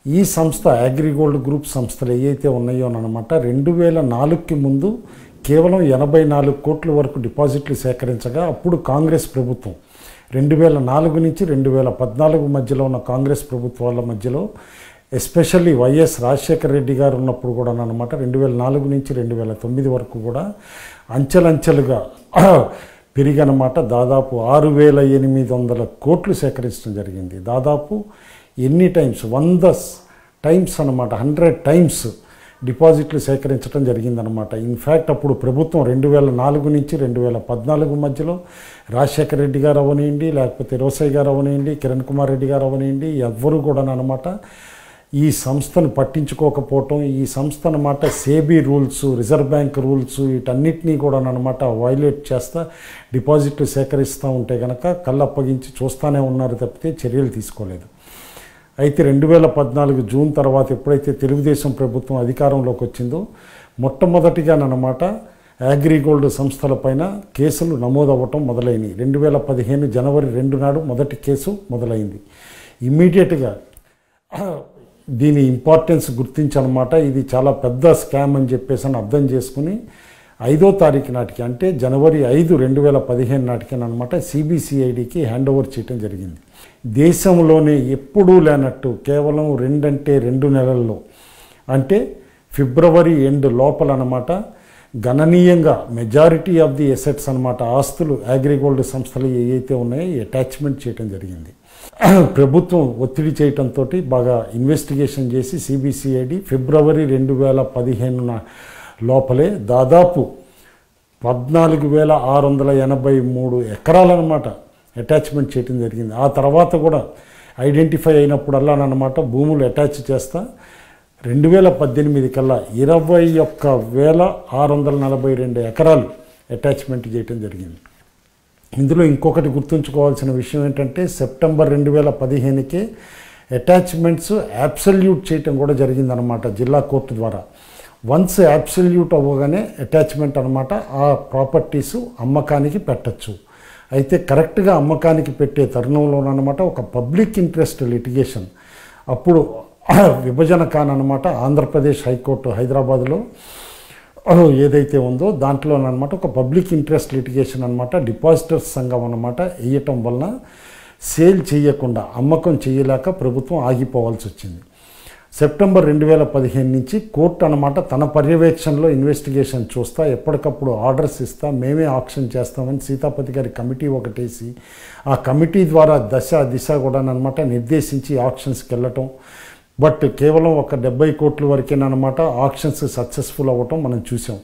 ఈ సంస్థ అగ్రిగోల్డ్ గ్రూప్ సంస్థలు ఏవైతే ఉన్నాయో అనమాట రెండు వేల నాలుగుకి ముందు కేవలం ఎనభై నాలుగు కోట్ల వరకు డిపాజిట్లు సేకరించగా అప్పుడు కాంగ్రెస్ ప్రభుత్వం రెండు వేల నాలుగు నుంచి రెండు వేల పద్నాలుగు మధ్యలో ఉన్న కాంగ్రెస్ ప్రభుత్వాల మధ్యలో ఎస్పెషల్లీ వైఎస్ రాజశేఖర రెడ్డి గారు ఉన్నప్పుడు కూడా అనమాట రెండు వేల నాలుగు నుంచి రెండు వేల తొమ్మిది వరకు కూడా అంచెలంచెలుగా పెరిగనమాట దాదాపు ఆరు వేల ఎనిమిది వందల కోట్లు సేకరించడం జరిగింది దాదాపు ఎన్ని టైమ్స్ వంద టైమ్స్ అనమాట హండ్రెడ్ టైమ్స్ డిపాజిట్లు సేకరించడం జరిగిందనమాట ఇన్ఫ్యాక్ట్ అప్పుడు ప్రభుత్వం రెండు వేల నాలుగు నుంచి రెండు వేల పద్నాలుగు మధ్యలో రాజశేఖర రెడ్డి గారు అవనివ్వండి లేకపోతే రోసయ్య గారు అవనివ్వండి కిరణ్ కుమార్ రెడ్డి గారు అవనివ్వండి ఎవ్వరు కూడా అనమాట ఈ సంస్థను పట్టించుకోకపోవటం ఈ సంస్థ అనమాట SEBI rules reserve bank rules వీటన్నిటినీ కూడా అనమాట వైలేట్ చేస్తా డిపాజిట్లు సేకరిస్తూ ఉంటే కనుక కళ్ళు అప్పగించి చూస్తూనే ఉన్నారు తప్పితే చర్యలు తీసుకోలేదు అయితే రెండు వేల పద్నాలుగు జూన్ తర్వాత ఎప్పుడైతే తెలుగుదేశం ప్రభుత్వం అధికారంలోకి వచ్చిందో మొట్టమొదటిగానమాట అగ్రిగోల్డ్ సంస్థలపైన కేసులు నమోదవ్వటం మొదలైనవి రెండు వేల పదిహేను జనవరి రెండు నాడు మొదటి కేసు మొదలైంది ఇమ్మీడియట్గా దీని ఇంపార్టెన్స్ గుర్తించనమాట ఇది చాలా పెద్ద స్కామ్ అని చెప్పేసి అని అర్థం చేసుకుని ఐదో తారీఖు నాటికి అంటే జనవరి ఐదు రెండు వేల పదిహేను నాటికి అనమాట సిబిసిఐడికి హ్యాండ్ ఓవర్ చేయడం జరిగింది దేశంలోనే ఎప్పుడూ లేనట్టు కేవలం రెండంటే రెండు నెలల్లో అంటే ఫిబ్రవరి ఎండ్ లోపల అనమాట గణనీయంగా మెజారిటీ ఆఫ్ ది ఎసెట్స్ అనమాట ఆస్తులు అగ్రిగోల్డ్ సంస్థలు ఏవైతే ఉన్నాయో అటాచ్మెంట్ చేయడం జరిగింది ప్రభుత్వం ఒత్తిడి చేయడంతో బాగా ఇన్వెస్టిగేషన్ చేసి సిబిసిఐడి ఫిబ్రవరి రెండు వేల పదిహేనున లోపలే దాదాపు పద్నాలుగు వేల ఆరు వందల ఎనభై మూడు ఎకరాలన్నమాట అటాచ్మెంట్ చేయడం జరిగింది ఆ తర్వాత కూడా ఐడెంటిఫై అయినప్పుడల్లా అనమాట భూములు అటాచ్ చేస్తా రెండు వేల పద్దెనిమిది కల్లా ఇరవై ఒక్క వేల ఆరు వందల నలభై రెండు ఎకరాలు అటాచ్మెంట్ చేయడం జరిగింది ఇందులో ఇంకొకటి గుర్తుంచుకోవాల్సిన విషయం ఏంటంటే సెప్టెంబర్ రెండు వేల పదిహేనుకే అటాచ్మెంట్స్ యాబ్సల్యూట్ చేయటం కూడా జరిగిందనమాట జిల్లా కోర్టు ద్వారా వన్స్ యాబ్సల్యూట్ అవ్వగానే అటాచ్మెంట్ అనమాట ఆ ప్రాపర్టీస్ అమ్మకానికి పెట్టచ్చు అయితే కరెక్ట్గా అమ్మకానికి పెట్టే తరుణంలోనమాట ఒక పబ్లిక్ ఇంట్రెస్ట్ లిటిగేషన్ అప్పుడు విభజన కానమాట ఆంధ్రప్రదేశ్ హైకోర్టు హైదరాబాద్లో ఏదైతే ఉందో దాంట్లోనమాట ఒక పబ్లిక్ ఇంట్రెస్ట్ లిటిగేషన్ అనమాట డిపాజిటర్స్ సంఘం అనమాట వేయటం వలన సేల్ చేయకుండా అమ్మకం చేయలేక ప్రభుత్వం ఆగిపోవాల్సి వచ్చింది సెప్టెంబర్ రెండు వేల పదిహేను నుంచి కోర్టు అనమాట తన పర్యవేక్షణలో ఇన్వెస్టిగేషన్ చూస్తా ఎప్పటికప్పుడు ఆర్డర్స్ ఇస్తా మేమే ఆక్షన్ చేస్తామని సీతాపతి గారి కమిటీ ఒకటేసి ఆ కమిటీ ద్వారా దశ దిశ కూడా అనమాట నిర్దేశించి ఆక్షన్స్కి వెళ్ళటం బట్ కేవలం ఒక డెబ్బై కోట్ల వరకేనమాట ఆక్షన్స్ సక్సెస్ఫుల్ అవ్వటం మనం చూసాం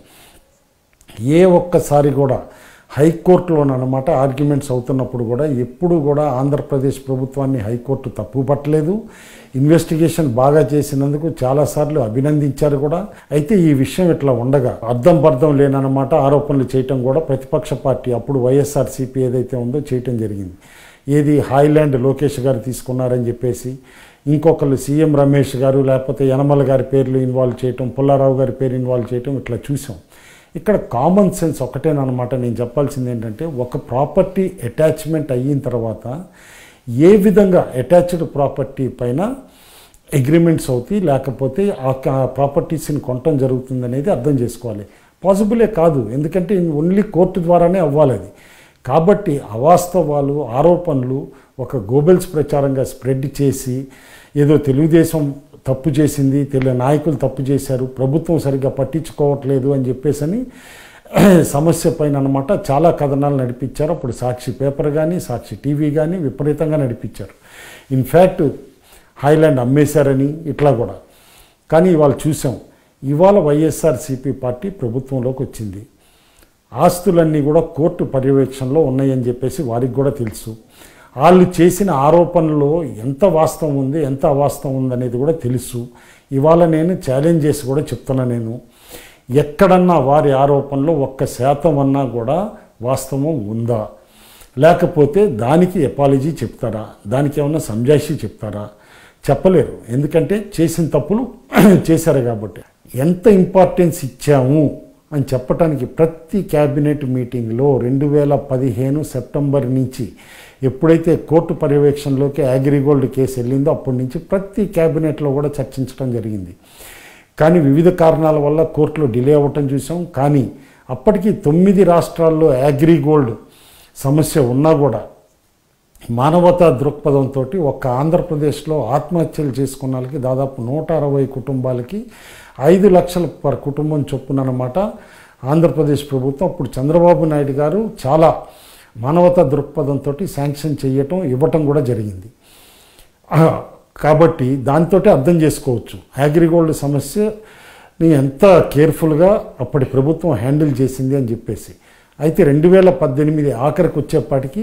ఏ ఒక్కసారి కూడా హైకోర్టులోనమాట ఆర్గ్యుమెంట్స్ అవుతున్నప్పుడు కూడా ఎప్పుడు కూడా ఆంధ్రప్రదేశ్ ప్రభుత్వాన్ని హైకోర్టు తప్పు పట్టలేదు ఇన్వెస్టిగేషన్ బాగా చేసినందుకు చాలాసార్లు అభినందించారు కూడా అయితే ఈ విషయం ఇట్లా ఉండగా అర్థం పర్థం లేనన్నమాట ఆరోపణలు చేయటం కూడా ప్రతిపక్ష పార్టీ అప్పుడు వైఎస్ఆర్సీపీ ఏదైతే ఉందో చేయటం జరిగింది ఏది హాయ్లాండ్ లోకేష్ గారు తీసుకున్నారని చెప్పేసి ఇంకొకరు సీఎం రమేష్ గారు లేకపోతే యనమల గారి పేర్లు ఇన్వాల్వ్ చేయటం పుల్లారావు గారి పేరు ఇన్వాల్వ్ చేయటం ఇట్లా చూసాం ఇక్కడ కామన్ సెన్స్ ఒకటేనమాట నేను చెప్పాల్సింది ఏంటంటే ఒక ప్రాపర్టీ అటాచ్మెంట్ అయిన తర్వాత ఏ విధంగా అటాచ్డ్ ప్రాపర్టీ పైన అగ్రిమెంట్స్ అవుతాయి లేకపోతే ఆ ప్రాపర్టీస్ని కొనటం జరుగుతుంది అనేది అర్థం చేసుకోవాలి పాసిబులే కాదు ఎందుకంటే ఓన్లీ కోర్టు ద్వారానే అవ్వాలి అది కాబట్టి అవాస్తవాలు ఆరోపణలు ఒక గోబెల్స్ ప్రచారంగా స్ప్రెడ్ చేసి ఏదో తెలుగుదేశం తప్పు చేసింది తెలు నాయకులు తప్పు చేశారు ప్రభుత్వం సరిగ్గా పట్టించుకోవట్లేదు అని చెప్పేసి అని సమస్య పైన అనమాట చాలా కథనాలు నడిపించారు అప్పుడు సాక్షి పేపర్ కానీ సాక్షి టీవీ కానీ విపరీతంగా నడిపించారు ఇన్ఫ్యాక్ట్ హైలాండ్ అమ్మేశారని ఇట్లా కూడా కానీ ఇవాళ చూసాం ఇవాళ వైఎస్ఆర్సీపీ పార్టీ ప్రభుత్వంలోకి వచ్చింది ఆస్తులన్నీ కూడా కోర్టు పర్యవేక్షణలో ఉన్నాయని చెప్పేసి వారికి కూడా తెలుసు వాళ్ళు చేసిన ఆరోపణలో ఎంత వాస్తవం ఉంది ఎంత అవాస్తవం ఉందనేది కూడా తెలుసు ఇవాళ నేను ఛాలెంజ్ చేసి కూడా చెప్తున్నా నేను ఎక్కడన్నా వారి ఆరోపణలో ఒక్క శాతం అన్నా కూడా వాస్తవం ఉందా లేకపోతే దానికి ఎపాలజీ చెప్తారా దానికి ఏమన్నా సంజాయిషి చెప్తారా చెప్పలేరు ఎందుకంటే చేసిన తప్పులు చేశారు కాబట్టి ఎంత ఇంపార్టెన్స్ ఇచ్చాము అని చెప్పటానికి ప్రతి క్యాబినెట్ మీటింగ్లో రెండు వేల పదిహేను సెప్టెంబర్ నుంచి ఎప్పుడైతే కోర్టు పర్యవేక్షణలోకి అగ్రిగోల్డ్ కేసు వెళ్ళిందో అప్పటి నుంచి ప్రతి క్యాబినెట్లో కూడా చర్చించడం జరిగింది కానీ వివిధ కారణాల వల్ల కోర్టులో డిలే అవ్వటం చూసాం కానీ అప్పటికి తొమ్మిది రాష్ట్రాల్లో అగ్రిగోల్డ్ సమస్య ఉన్నా కూడా మానవతా దృక్పథంతో ఒక్క ఆంధ్రప్రదేశ్లో ఆత్మహత్యలు చేసుకున్న వాళ్ళకి దాదాపు నూట అరవై కుటుంబాలకి ఐదు లక్షల పర్ కుటుంబం చొప్పునమాట ఆంధ్రప్రదేశ్ ప్రభుత్వం అప్పుడు చంద్రబాబు నాయుడు గారు చాలా మానవతా దృక్పథంతో శాంక్షన్ చేయటం ఇవ్వటం కూడా జరిగింది ఆ, కాబట్టి దాంతో అర్థం చేసుకోవచ్చు అగ్రిగోల్డ్ సమస్యని ఎంత కేర్ఫుల్గా అప్పటి ప్రభుత్వం హ్యాండిల్ చేసింది అని చెప్పేసి అయితే రెండు వేల పద్దెనిమిది ఆఖరికి వచ్చేప్పటికి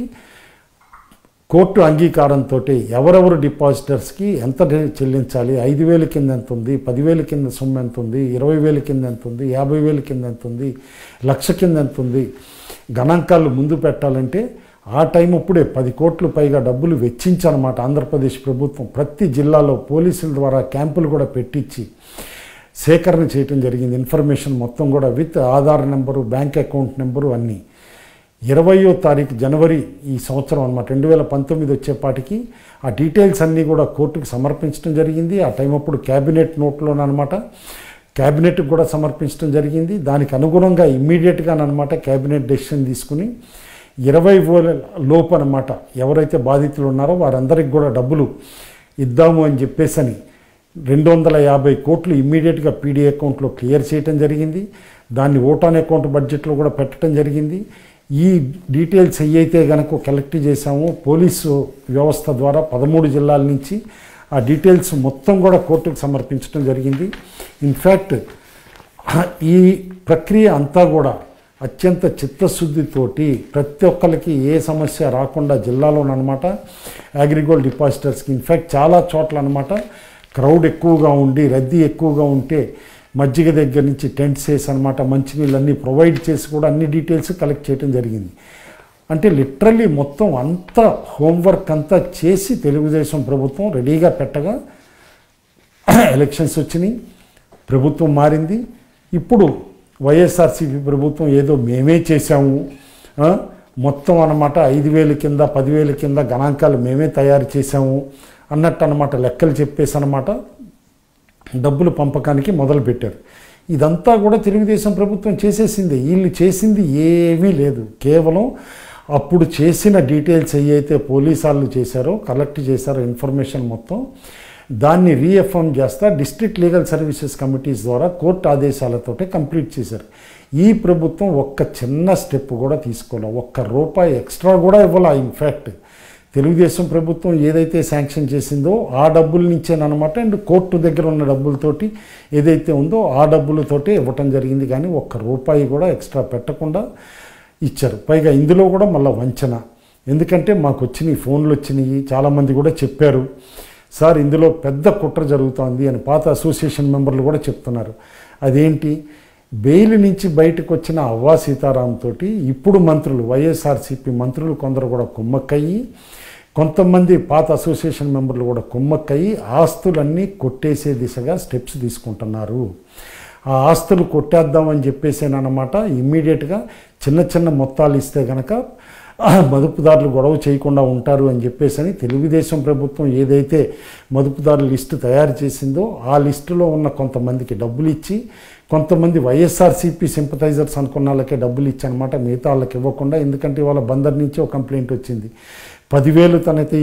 కోర్టు అంగీకారంతో ఎవరెవరు డిపాజిటర్స్కి ఎంత చెల్లించాలి ఐదు వేల కింద ఎంత ఉంది పదివేల కింద సొమ్ము ఎంత ఉంది ఇరవై వేల కింద ఎంత ఉంది యాభై వేల కింద ఎంత ఉంది లక్ష కింద ఎంత ఉంది గణాంకాలు ముందు పెట్టాలంటే ఆ టైం అప్పుడే పది కోట్లు పైగా డబ్బులు వెచ్చించనమాట ఆంధ్రప్రదేశ్ ప్రభుత్వం ప్రతి జిల్లాలో పోలీసుల ద్వారా క్యాంపులు కూడా పెట్టించి సేకరణ చేయటం జరిగింది ఇన్ఫర్మేషన్ మొత్తం కూడా with Aadhaar number bank account number అన్నీ ఇరవయో తారీఖు జనవరి ఈ సంవత్సరం అనమాట రెండు వేల పంతొమ్మిది వచ్చేపాటికి ఆ డీటెయిల్స్ అన్నీ కూడా కోర్టుకు సమర్పించడం జరిగింది ఆ టైం అప్పుడు క్యాబినెట్ నోట్లోనమాట క్యాబినెట్కి కూడా సమర్పించడం జరిగింది దానికి అనుగుణంగా ఇమ్మీడియట్గా అనమాట క్యాబినెట్ డెసిషన్ తీసుకుని ఇరవై వేల లోపు అనమాట ఎవరైతే బాధితులు ఉన్నారో వారందరికి కూడా డబ్బులు ఇద్దాము అని చెప్పేసని రెండు వందల యాభై కోట్లు ఇమ్మీడియట్గా పీడీ అకౌంట్లో క్లియర్ చేయటం జరిగింది దాన్ని ఓటాన్ అకౌంట్ బడ్జెట్లో కూడా పెట్టడం జరిగింది ఈ డీటెయిల్స్ ఏవైతే కనుక కలెక్ట్ చేశామో పోలీసు వ్యవస్థ ద్వారా పదమూడు జిల్లాల నుంచి ఆ డీటెయిల్స్ మొత్తం కూడా కోర్టుకు సమర్పించడం జరిగింది ఇన్ఫ్యాక్ట్ ఈ ప్రక్రియ అంతా కూడా అత్యంత చిత్తశుద్ధితోటి ప్రతి ఒక్కరికి ఏ సమస్య రాకుండా జిల్లాలోనమాట అగ్రిగోల్డ్ డిపాజిటర్స్కి ఇన్ఫ్యాక్ట్ చాలా చోట్ల అనమాట క్రౌడ్ ఎక్కువగా ఉండి రద్దీ ఎక్కువగా ఉంటే మజ్జిగ దగ్గర నుంచి టెంట్స్ వేసి అనమాట మంచినీళ్ళు అన్నీ ప్రొవైడ్ చేసి కూడా అన్ని డీటెయిల్స్ కలెక్ట్ చేయడం జరిగింది అంటే లిటరల్లీ మొత్తం అంతా హోంవర్క్ అంతా చేసి తెలుగుదేశం ప్రభుత్వం రెడీగా పెట్టగా ఎలక్షన్స్ వచ్చినాయి ప్రభుత్వం మారింది ఇప్పుడు వైఎస్ఆర్సీపీ ప్రభుత్వం ఏదో మేమే చేశాము ఆ, మొత్తం అన్నమాట ఐదు వేల కింద పదివేల కింద గణాంకాలు మేమే తయారు చేశాము అన్నట్టు అనమాట లెక్కలు చెప్పేసి అనమాట డబ్బులు పంపకానికి మొదలుపెట్టారు ఇదంతా కూడా తెలుగుదేశం ప్రభుత్వం చేసేసింది వీళ్ళు చేసింది ఏమీ లేదు కేవలం అప్పుడు చేసిన డీటెయిల్స్ ఏవైతే పోలీసు వాళ్ళు చేశారో కలెక్ట్ చేశారో ఇన్ఫర్మేషన్ మొత్తం దాన్ని రీఎఫర్మ్ చేస్తా డిస్ట్రిక్ట్ లీగల్ సర్వీసెస్ కమిటీస్ ద్వారా కోర్టు ఆదేశాలతోటే కంప్లీట్ చేశారు ఈ ప్రభుత్వం ఒక్క చిన్న స్టెప్ కూడా తీసుకోలే ఒక్క రూపాయి ఎక్స్ట్రా కూడా ఇవ్వాల ఇన్ఫ్యాక్ట్ తెలుగుదేశం ప్రభుత్వం ఏదైతే శాంక్షన్ చేసిందో ఆ డబ్బుల నుంచేనమాట అండ్ కోర్టు దగ్గర ఉన్న డబ్బులతోటి ఏదైతే ఉందో ఆ డబ్బులతోటే ఇవ్వటం జరిగింది కానీ ఒక్క రూపాయి కూడా ఎక్స్ట్రా పెట్టకుండా ఇచ్చారు పైగా ఇందులో కూడా మళ్ళీ వంచన ఎందుకంటే మాకు వచ్చినాయి ఫోన్లు వచ్చినాయి చాలామంది కూడా చెప్పారు సార్ ఇందులో పెద్ద కుట్ర జరుగుతోంది అని పాత అసోసియేషన్ మెంబర్లు కూడా చెప్తున్నారు అదేంటి బెయిల్ నుంచి బయటకు వచ్చిన అవ్వా సీతారాం తోటి ఇప్పుడు మంత్రులు వైఎస్ఆర్సీపీ మంత్రులు కొందరు కూడా కుమ్మక్కయ్యి కొంతమంది పాత అసోసియేషన్ మెంబర్లు కూడా కుమ్మక్కయ్యి ఆస్తులన్నీ కొట్టేసే దిశగా స్టెప్స్ తీసుకుంటున్నారు ఆ ఆస్తులు కొట్టేద్దామని చెప్పేసానమాట ఇమ్మీడియట్గా చిన్న చిన్న మొత్తాలు ఇస్తే గనక ఆ, మదుపుదారులు గొడవ చేయకుండా ఉంటారు అని చెప్పేసి అని తెలుగుదేశం ప్రభుత్వం ఏదైతే మదుపుదారుల లిస్టు తయారు చేసిందో ఆ లిస్టులో ఉన్న కొంతమందికి డబ్బులు ఇచ్చి కొంతమంది వైఎస్ఆర్సీపీ సింపథైజర్స్ అనుకున్న వాళ్ళకే డబ్బులు ఇచ్చి అనమాట మిగతా వాళ్ళకి ఇవ్వకుండా ఎందుకంటే ఇవాళ బందర్ నుంచి ఒక కంప్లైంట్ వచ్చింది పదివేలు తనకి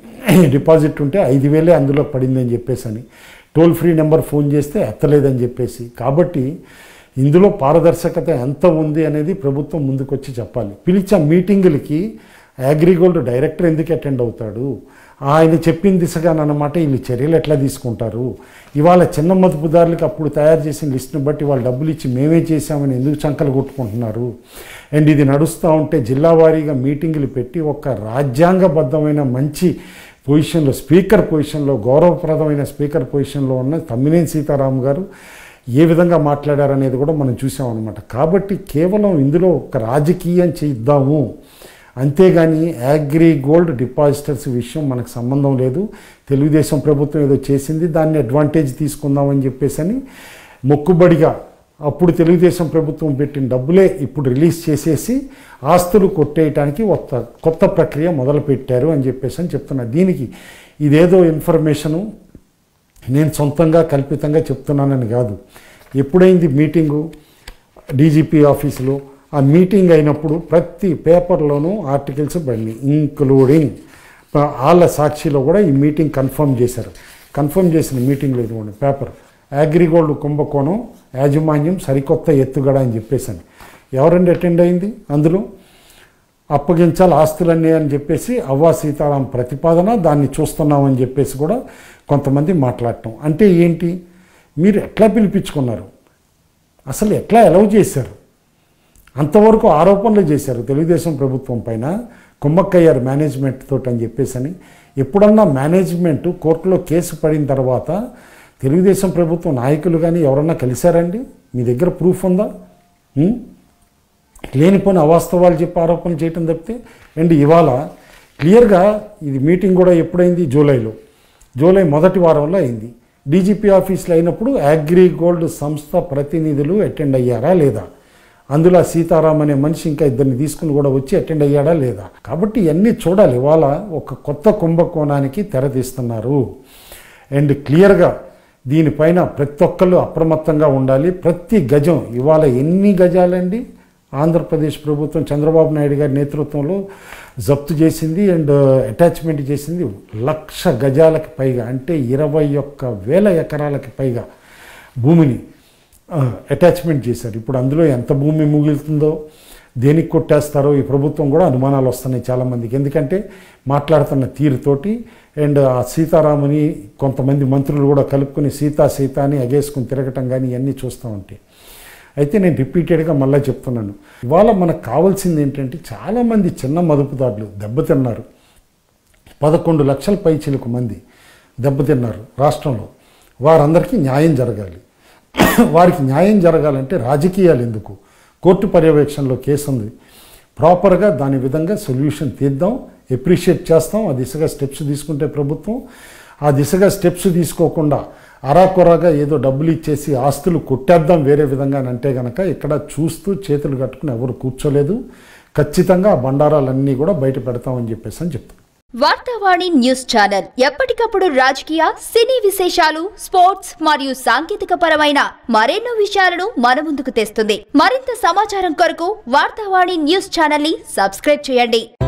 డిపాజిట్ ఉంటే ఐదు వేలే అందులో పడిందని చెప్పేసి అని టోల్ ఫ్రీ నెంబర్ ఫోన్ చేస్తే ఎత్తలేదని చెప్పేసి కాబట్టి ఇందులో పారదర్శకత ఎంత ఉంది అనేది ప్రభుత్వం ముందుకొచ్చి చెప్పాలి పిలిచే మీటింగులకి అగ్రిగోల్డ్ డైరెక్టర్ ఎందుకు అటెండ్ అవుతాడు ఆయన చెప్పిన దిశగానమాట వీళ్ళు చర్యలు ఎట్లా తీసుకుంటారు ఇవాళ చిన్న మదుపుదారులకు అప్పుడు తయారు చేసిన లిస్టుని బట్టి వాళ్ళు డబ్బులు ఇచ్చి మేమే చేశామని ఎందుకు చంకలు కొట్టుకుంటున్నారు అండ్ ఇది నడుస్తూ ఉంటే జిల్లా వారీగా మీటింగులు పెట్టి ఒక రాజ్యాంగబద్ధమైన మంచి పొజిషన్లో స్పీకర్ పొజిషన్లో గౌరవప్రదమైన స్పీకర్ పొజిషన్లో ఉన్న తమ్మినేని సీతారాం గారు ఏ విధంగా మాట్లాడారనేది కూడా మనం చూసామన్నమాట కాబట్టి కేవలం ఇందులో ఒక రాజకీయం చేద్దాము అంతేగాని అగ్రి గోల్డ్ డిపాజిటర్స్ విషయం మనకు సంబంధం లేదు తెలుగుదేశం ప్రభుత్వం ఏదో చేసింది దాన్ని అడ్వాంటేజ్ తీసుకుందామని చెప్పేసి అని మొక్కుబడిగా అప్పుడు తెలుగుదేశం ప్రభుత్వం పెట్టిన డబ్బులే ఇప్పుడు రిలీజ్ చేసేసి ఆస్తులు కొట్టేయటానికి కొత్త కొత్త ప్రక్రియ మొదలుపెట్టారు అని చెప్పేసి అని చెప్తున్నా దీనికి ఇదేదో ఇన్ఫర్మేషను నేను సొంతంగా కల్పితంగా చెప్తున్నానని కాదు ఎప్పుడైంది మీటింగు డీజీపీ ఆఫీసులో ఆ మీటింగ్ అయినప్పుడు ప్రతి పేపర్లోనూ ఆర్టికల్స్ పడినాయి ఇంక్లూడింగ్ వాళ్ళ సాక్షిలో కూడా ఈ మీటింగ్ కన్ఫర్మ్ చేశారు కన్ఫర్మ్ చేసిన మీటింగ్లో ఇదిగోండి పేపర్ అగ్రిగోల్డ్ కుంభకోణం యాజమాన్యం సరికొత్త ఎత్తుగడ అని చెప్పేసాను ఎవరండి అటెండ్ అయింది అందులో అప్పగించాలి ఆస్తులన్నీ అని చెప్పేసి అవ్వా సీతారాం ప్రతిపాదన దాన్ని చూస్తున్నామని చెప్పేసి కూడా కొంతమంది మాట్లాడటం అంటే ఏంటి మీరు ఎట్లా పిలిపించుకున్నారు అసలు ఎట్లా ఎలవ్ చేశారు అంతవరకు ఆరోపణలు చేశారు తెలుగుదేశం ప్రభుత్వం పైన కుమ్మక్కయ్యారు మేనేజ్మెంట్ తోటి అని చెప్పేసి అని ఎప్పుడన్నా మేనేజ్మెంట్ కోర్టులో కేసు పడిన తర్వాత తెలుగుదేశం ప్రభుత్వం నాయకులు కానీ ఎవరన్నా కలిశారండి మీ దగ్గర ప్రూఫ్ ఉందా ఉం? లేనిపోని అవాస్తవాలు చెప్పి ఆరోపణలు చేయటం తప్పితే అండ్ ఇవాళ క్లియర్గా ఇది మీటింగ్ కూడా ఎప్పుడైంది జూలైలో జూలై మొదటి వారంలో అయింది డీజీపీ ఆఫీస్లో అయినప్పుడు అగ్రి గోల్డ్ సంస్థ ప్రతినిధులు అటెండ్ అయ్యారా లేదా అందులో ఆ సీతారాం అనే మనిషి ఇంకా ఇద్దరిని తీసుకుని కూడా వచ్చి అటెండ్ అయ్యాడా లేదా కాబట్టి ఇవన్నీ చూడాలి ఇవాళ ఒక కొత్త కుంభకోణానికి తెరతీస్తున్నారు అండ్ క్లియర్గా దీనిపైన ప్రతి ఒక్కళ్ళు అప్రమత్తంగా ఉండాలి ప్రతి గజం ఇవాళ ఎన్ని గజాలండి ఆంధ్రప్రదేశ్ ప్రభుత్వం చంద్రబాబు నాయుడు గారి నేతృత్వంలో జప్తు చేసింది అండ్ అటాచ్మెంట్ చేసింది లక్ష గజాలకి పైగా అంటే ఇరవై ఒక్క వేల ఎకరాలకి పైగా భూమిని అటాచ్మెంట్ చేశారు ఇప్పుడు అందులో ఎంత భూమి మిగులుతుందో దేనికి కొట్టేస్తారో ఈ ప్రభుత్వం కూడా అనుమానాలు వస్తున్నాయి చాలామందికి ఎందుకంటే మాట్లాడుతున్న తీరుతోటి అండ్ ఆ సీతారాముని కొంతమంది మంత్రులు కూడా కలుపుకొని సీతా సీత అని ఎగేసుకుని తిరగటం కానీ ఇవన్నీ చూస్తూ ఉంటాయి అయితే నేను రిపీటెడ్గా మళ్ళీ చెప్తున్నాను ఇవాళ మనకు కావాల్సింది ఏంటంటే చాలామంది చిన్న మదుపుదారులు దెబ్బతిన్నారు పదకొండు లక్షల పైచిలకు మంది దెబ్బతిన్నారు రాష్ట్రంలో వారందరికీ న్యాయం జరగాలి వారికి న్యాయం జరగాలంటే రాజకీయాలు ఎందుకు కోర్టు పర్యవేక్షణలో కేసు ఉంది ప్రాపర్గా దాని విధంగా సొల్యూషన్ తీద్దాం ఎప్రిషియేట్ చేస్తాం ఆ దిశగా స్టెప్స్ తీసుకుంటే ప్రభుత్వం ఆ దిశగా స్టెప్స్ తీసుకోకుండా అరాకొరాగా ఏదో డబ్బులు ఇచ్చేసి ఆస్తులు కొట్టేద్దాం వేరే విధంగా అని అంటే గనక ఇక్కడ చూస్తూ చేతులు కట్టుకుని ఎవరు కూర్చోలేదు ఖచ్చితంగా ఆ బండారాలన్నీ కూడా బయట పెడతామని చెప్పేసి అని చెప్తాను వార్తావాణి న్యూస్ ఛానల్ ఎప్పటికప్పుడు రాజకీయ సినీ విశేషాలు స్పోర్ట్స్ మరియు సాంకేతిక పరమైన మరెన్నో విషయాలను మన ముందుకు తెస్తుంది మరింత సమాచారం కొరకు వార్తావాణి న్యూస్ ఛానల్ ని సబ్స్క్రైబ్ చేయండి